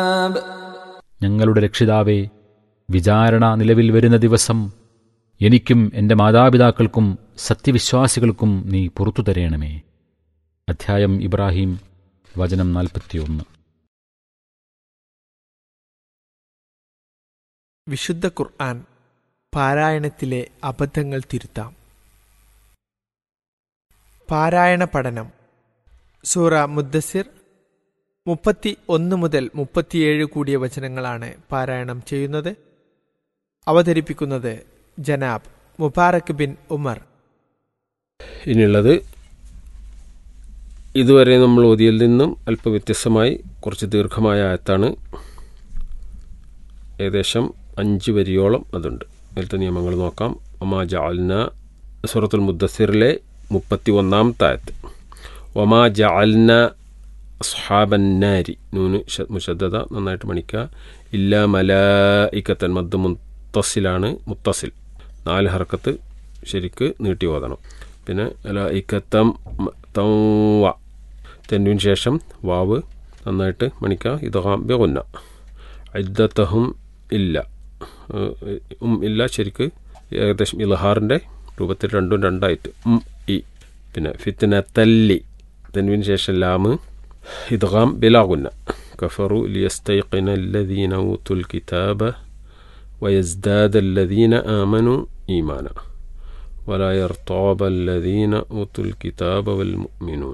ഞങ്ങളുടെ രക്ഷിതാവേ വിചാരണ നിലവിൽ വരുന്ന ദിവസം എനിക്കും എൻ്റെ മാതാപിതാക്കൾക്കും സത്യവിശ്വാസികൾക്കും നീ പുറത്തു തരേണമേ അധ്യായം ഇബ്രാഹിം വചനം നാൽപ്പത്തിയൊന്ന് വിശുദ്ധ ഖുർആൻ പാരായണത്തിലെ അബദ്ധങ്ങൾ തിരുത്താം പാരായണ പഠനം സൂറ മുദ്ദസിർ മുപ്പത്തി ഒന്ന് മുതൽ മുപ്പത്തിയേഴ് കൂടിയ വചനങ്ങളാണ് പാരായണം ചെയ്യുന്നത് അവതരിപ്പിക്കുന്നത് ജനാബ് മുബാറക് ബിൻ ഉമർ ഇനിയുള്ളത് ഇതുവരെ നമ്മൾ ഓതിയിൽ നിന്നും അല്പം വ്യത്യസ്തമായി കുറച്ച് ദീർഘമായ ആയത്താണ് ഏകദേശം അഞ്ച് വരിയോളം അതുണ്ട് അതിലത്തെ നിയമങ്ങൾ നോക്കാം ഒമാ ജാൽന സൂറത്തുൽ മുദ്ദസിറിലെ മുപ്പത്തി ഒന്നാമത്തെ ആയത്ത് ഒമാ ജാൽന അസ്ഹാബന്നാരി നൂന് ഷ- മുഷദ്ദത നന്നായിട്ട് മണിക്കുക ഇല്ല മലായിക്കത്തൻ മദ് മുത്തസിലാണ് മുത്തസിൽ നാല് ഹർക്കത്ത് ശരിക്ക് നീട്ടി ഓതണം പിന്നെ മലായിക്കത്തം മ- തൗവ തെന്നുവിന് ശേഷം വാവ് നന്നായിട്ട് മണിക്കുക ഇതഹാം ബെഗുന്ന ഐദ്ദത്തഹും ഇല്ല ഏഹ് ഉം ഇല്ല ശരിക്ക് ഏകദേശം ഇലഹാറിൻ്റെ രൂപത്തിൽ രണ്ടും രണ്ടായിട്ട് ഉം ഇ പിന്നെ ഫിത്തിനത്തല്ലി തെന്നുവിന് ശേഷം ലാമ് ഇദ്ഗാം ബിലാഗുന്ന കഫറു ലിയസ്തൈഖിന الذين أوتوا الكتاب ويزداد الذين آمنوا إيمانا ولا يرتاب الذين أوتوا الكتاب والمؤمنون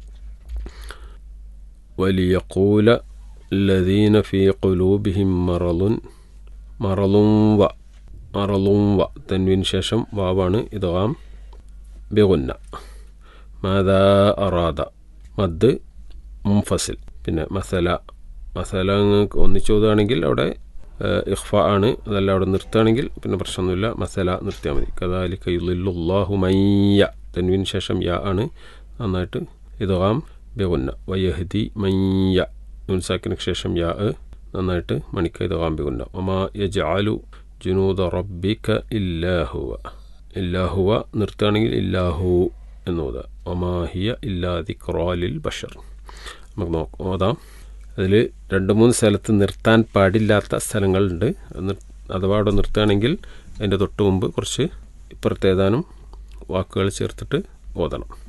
وليقول الذين في قلوبهم مرض مرض و مرض و تنوين ششم واوان إدغام بغنى ماذا أراد മദ് മുംഫസിൽ പിന്നെ മസല മസല നിങ്ങൾക്ക് ഒന്നിച്ച് ഓതുകയാണെങ്കിൽ അവിടെ ഏഹ്, ഇഖ്ഫ ആണ് അതല്ല അവിടെ നിർത്തുകയാണെങ്കിൽ പിന്നെ പ്രശ്നമൊന്നുമില്ല മസല നിർത്തിയാൽ മതി കദാലി കയ്യുല്ലാഹു മയ്യ തെൻവിന് ശേഷം യാ ആണ് നന്നായിട്ട് ഇതാം ബെഗുന്ന വയഹദി മയ്യ നുൻസാക്കിന് ശേഷം യാ നന്നായിട്ട് മണിക്ക ഇതാം ബെഗുന്ന ഒമാ യജാലു ജുനൂദ റബ്ബിക ഇല്ലാഹുവ ഇല്ലാഹുവ നിർത്തുകയാണെങ്കിൽ ഇല്ലാഹു എന്ന് ഓതുക ഒമാഹിയ ഇല്ലാ ദിക്റാലിൽ ബഷർ നമുക്ക് നോക്കാം ഓതാം അതിൽ രണ്ട് മൂന്ന് സ്ഥലത്ത് നിർത്താൻ പാടില്ലാത്ത സ്ഥലങ്ങളുണ്ട് അത് നിർ- അഥവാ അവിടെ നിർത്തുകയാണെങ്കിൽ അതിൻ്റെ തൊട്ട് മുമ്പ് കുറച്ച് ഇപ്പുറത്തേതാനും വാക്കുകൾ ചേർത്തിട്ട് ഓതണം